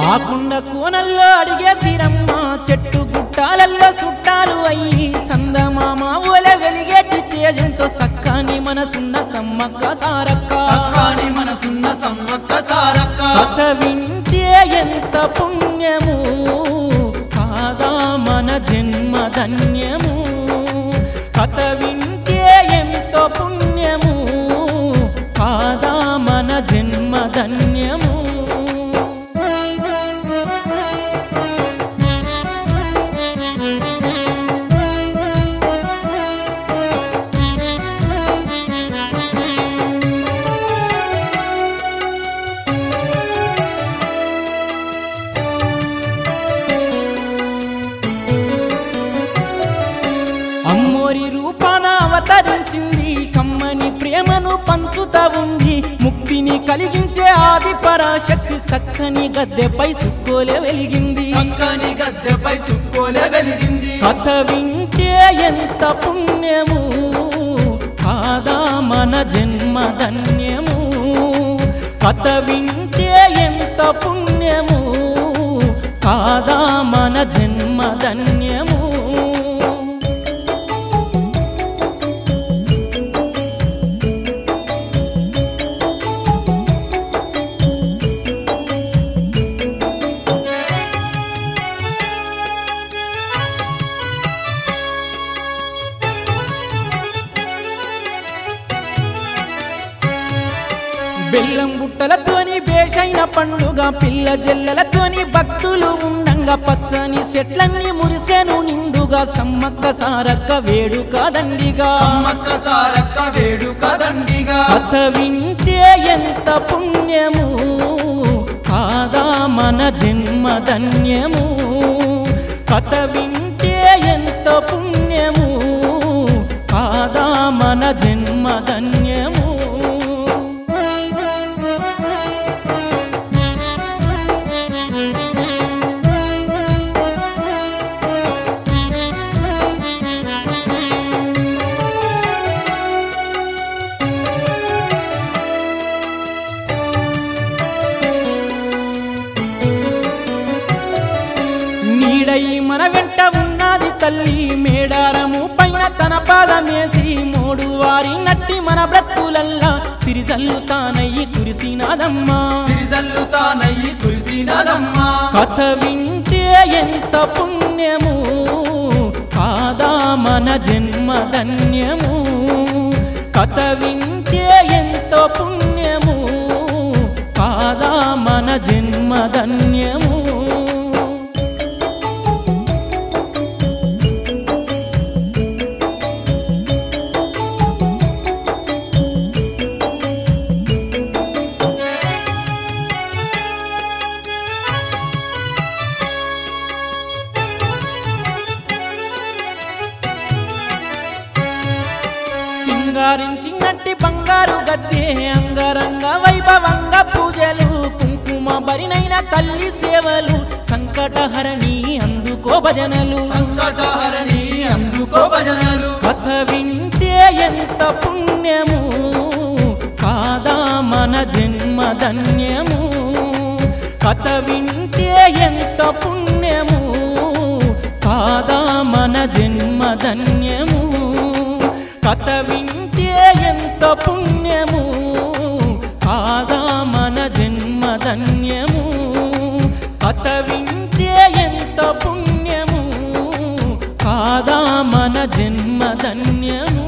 ఆకుండ కోనల్లో అడిగేసిరమ్మ చెట్టు గుట్టాలల్లో చుట్టాలు అయ్యి సందమామ ఓల వెలిగేటి తేజంతో సక్కాని మనసున్న సమ్మక్క సారక్క సక్కాని మనసున్న సమ్మక్క సారక్క కథ వింటే ఎంత పుణ్యము కాదా మన జన్మ ధన్యము కథ వింటే ఎంత పుణ్యము కాదా మన జన్మ ధన్యము అమ్మోరి రూపాన అవతరించింది కమ్మని ప్రేమను పంచుతా ఉంది ముక్తిని కలిగించే ఆది పరాశక్తి సక్కని గద్దెపై సుక్కోలే వెలిగింది సక్కని గద్దెపై సుక్కోలే వెలిగింది కథ వింటే ఎంత పుణ్యము కాదా మన జన్మ ధన్యము కథ వింటే ఎంత పుణ్యము కాదా మన జన్మ ధన్యము బెల్లం బుట్టలతోని బేషైన పండుగ పిల్ల జల్లలతోని భక్తులు ఉండంగా పచ్చని చెట్లన్నీ మురిసెను నిండుగా సమ్మక్క సారక్క వేడుక దండిగా సమ్మక్క సారక్క వేడుక దండిగా కథ వింటే ఎంత పుణ్యము కాదా మన జన్మ ధన్యము కథ వింటే ఎంత పుణ్యము కాదా మన జన్మ ధన్యము నీడై మన వెంట ఉన్నది తల్లి మేడారము పైన తన పాదమేసి మూడు వారి నట్టి మన బ్రతుకులల్లా సిరిజల్లు తానయ్యి కురిసినాదమ్మా సిరిజల్లు తానయ్యి కురిసినదమ్మా కథ వింటే ఎంత పుణ్యము కాదా మన జన్మ ధన్యము కథ వింటే ఎంత పుణ్యము కాదా మన జన్మ ధన్యము సింగారించినట్టి బంగారు గద్దె అంగరంగ వైభవంగ పూజలు కుంకుమ బరినైన తల్లి సేవలు సంకటహరణి అందుకో భజనలు సంకటహరణి అందుకో భజనలు కథ వింటే ఎంత పుణ్యము కాదా మన జన్మ ధన్యము కథ వింటే ఎంత పుణ్యము కాదా మన జన్మ ధన్యము కథ వింటే ఎంత పుణ్యము కాదా మన జన్మ ధన్యము కథ వింటే ఎంత పుణ్యము కాదా మన జన్మ ధన్యము